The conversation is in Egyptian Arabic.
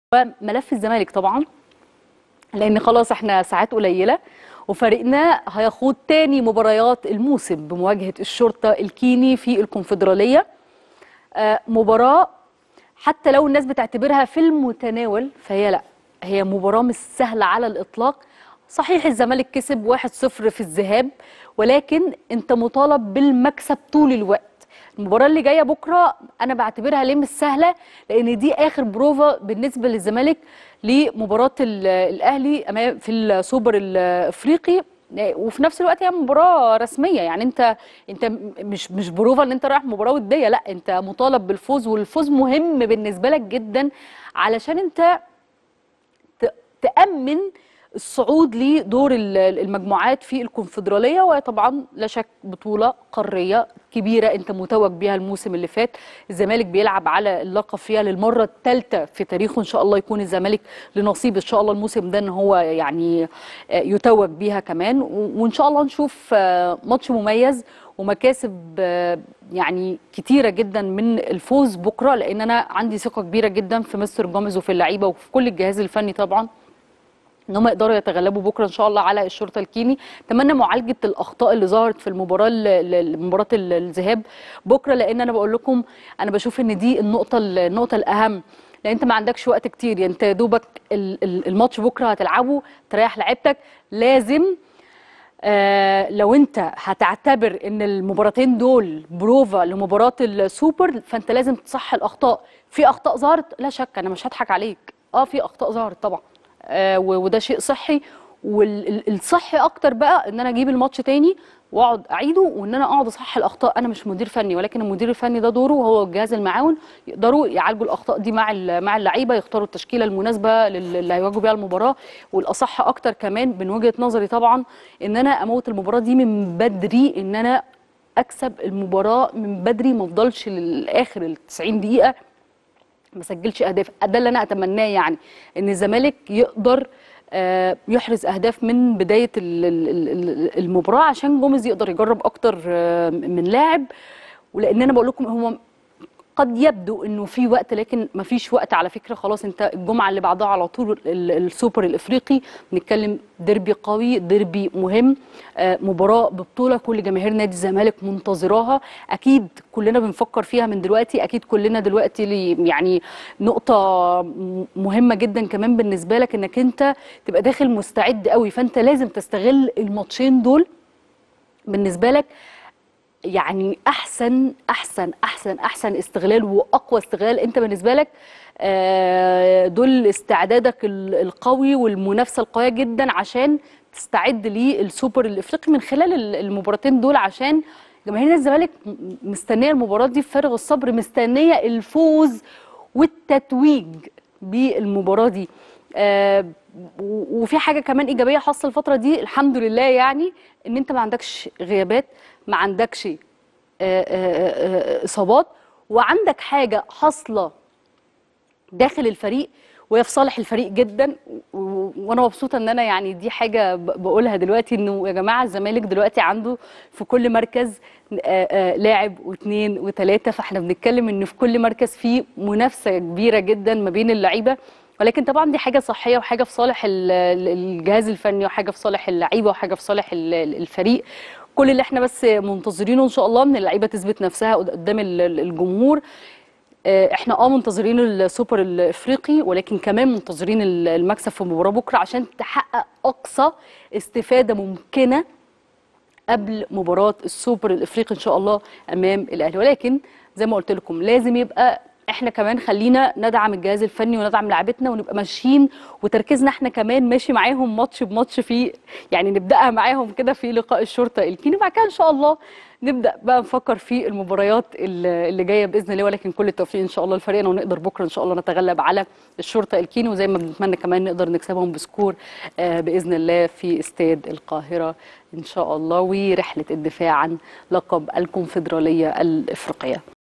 ملف الزمالك طبعا لان خلاص احنا ساعات قليله وفريقنا هيخوض تاني مباريات الموسم بمواجهه الشرطه الكيني في الكونفدراليه آه، مباراه حتى لو الناس بتعتبرها في المتناول فهي لا هي مباراه مش سهله على الاطلاق صحيح الزمالك كسب 1-0 في الذهاب ولكن انت مطالب بالمكسب طول الوقت المباراة اللي جاية بكرة أنا بعتبرها ليه مش سهلة لأن دي آخر بروفا بالنسبة للزمالك لمباراة ال- الأهلي أمام في السوبر الأفريقي وفي نفس الوقت هي مباراة رسمية يعني أنت أنت مش مش بروفا إن أنت رايح مباراة ودية لا أنت مطالب بالفوز والفوز مهم بالنسبة لك جدا علشان أنت ت- تأمن الصعود لدور ال- المجموعات في الكونفدرالية وهي طبعا لا شك بطولة قارية كبيرة انت متوج بيها الموسم اللي فات الزمالك بيلعب على اللقب فيها للمرة الثالثة في تاريخه ان شاء الله يكون الزمالك لنصيب ان شاء الله الموسم ده ان هو يعني آه، يتوج بيها كمان و- وان شاء الله نشوف آه، ماتش مميز ومكاسب آه، يعني كتيرة جدا من الفوز بكرة لان انا عندي ثقة كبيرة جدا في مستر جوميز وفي اللعيبة وفي كل الجهاز الفني طبعا ان هم يقدروا يتغلبوا بكره ان شاء الله على الشرطه الكيني اتمنى معالجه الاخطاء اللي ظهرت في المباراه ال- ال- مباراه ال- الذهاب بكره لان انا بقول لكم انا بشوف ان دي النقطه ال- النقطه الاهم لان انت ما عندكش وقت كتير يعني انت يا دوبك ال- ال- الماتش بكره هتلعبه تريح لعيبتك لازم آه لو انت هتعتبر ان المباراتين دول بروفا لمباراه السوبر فانت لازم تصحح الاخطاء في اخطاء ظهرت لا شك انا مش هضحك عليك اه في اخطاء ظهرت طبعا آه و- وده شيء صحي والصحي اكتر بقى ان انا اجيب الماتش تاني واقعد اعيده وان انا اقعد اصحح الاخطاء انا مش مدير فني ولكن المدير الفني ده دوره وهو الجهاز المعاون يقدروا يعالجوا الاخطاء دي مع ال- مع اللعيبه يختاروا التشكيله المناسبه لل- اللي هيواجهوا بيها المباراه والاصح اكتر كمان من وجهه نظري طبعا ان انا اموت المباراه دي من بدري ان انا اكسب المباراه من بدري ما افضلش للاخر ال 90 دقيقه ما سجلش اهداف ده اللي انا اتمناه يعني ان الزمالك يقدر آه، يحرز اهداف من بدايه ال- ال- ال- المباراه عشان جوميز يقدر يجرب اكتر آه، من لاعب ولان انا بقول لكم هو قد يبدو انه في وقت لكن ما فيش وقت على فكره خلاص انت الجمعه اللي بعدها على طول ال- السوبر الافريقي بنتكلم ديربي قوي ديربي مهم آه، مباراه ببطوله كل جماهير نادي الزمالك منتظراها اكيد كلنا بنفكر فيها من دلوقتي اكيد كلنا دلوقتي لي- يعني نقطه م- مهمه جدا كمان بالنسبه لك انك انت تبقى داخل مستعد قوي فانت لازم تستغل الماتشين دول بالنسبه لك يعني احسن احسن احسن احسن استغلال واقوى استغلال انت بالنسبه لك آه، دول استعدادك ال- القوي والمنافسه القويه جدا عشان تستعد للسوبر الافريقي من خلال ال- المباراتين دول عشان جماهير نادي الزمالك م- مستنيه المباراه دي بفارغ الصبر مستنيه الفوز والتتويج بالمباراه دي آه، و- وفي حاجه كمان ايجابيه حاصله الفتره دي الحمد لله يعني ان انت ما عندكش غيابات ما عندكش آه، آه، آه، اصابات وعندك حاجه حاصله داخل الفريق وهي في صالح الفريق جدا و- و- وانا مبسوطه ان انا يعني دي حاجه ب- بقولها دلوقتي انه يا جماعه الزمالك دلوقتي عنده في كل مركز آه، آه، لاعب واثنين وثلاثه فاحنا بنتكلم ان في كل مركز في منافسه كبيره جدا ما بين اللعيبه ولكن طبعا دي حاجه صحيه وحاجه في صالح ال- ال- الجهاز الفني وحاجه في صالح اللعيبه وحاجه في صالح ال- ال- الفريق كل اللي احنا بس منتظرينه ان شاء الله من اللعيبه تثبت نفسها قدام ال- ال- الجمهور آه، احنا اه منتظرين السوبر الافريقي ولكن كمان منتظرين ال- المكسب في مباراه بكره عشان تحقق اقصى استفاده ممكنه قبل مباراه السوبر الافريقي ان شاء الله امام الاهلي ولكن زي ما قلت لكم لازم يبقى احنا كمان خلينا ندعم الجهاز الفني وندعم لعيبتنا ونبقى ماشيين وتركيزنا احنا كمان ماشي معاهم ماتش بماتش في يعني نبداها معاهم كده في لقاء الشرطه الكيني وبعد كده ان شاء الله نبدا بقى نفكر في المباريات اللي اللي جايه باذن الله ولكن كل التوفيق ان شاء الله لفريقنا ونقدر بكره ان شاء الله نتغلب على الشرطه الكيني وزي ما بنتمنى كمان نقدر نكسبهم بسكور آه، باذن الله في استاد القاهره ان شاء الله ورحله الدفاع عن لقب الكونفدراليه الافريقيه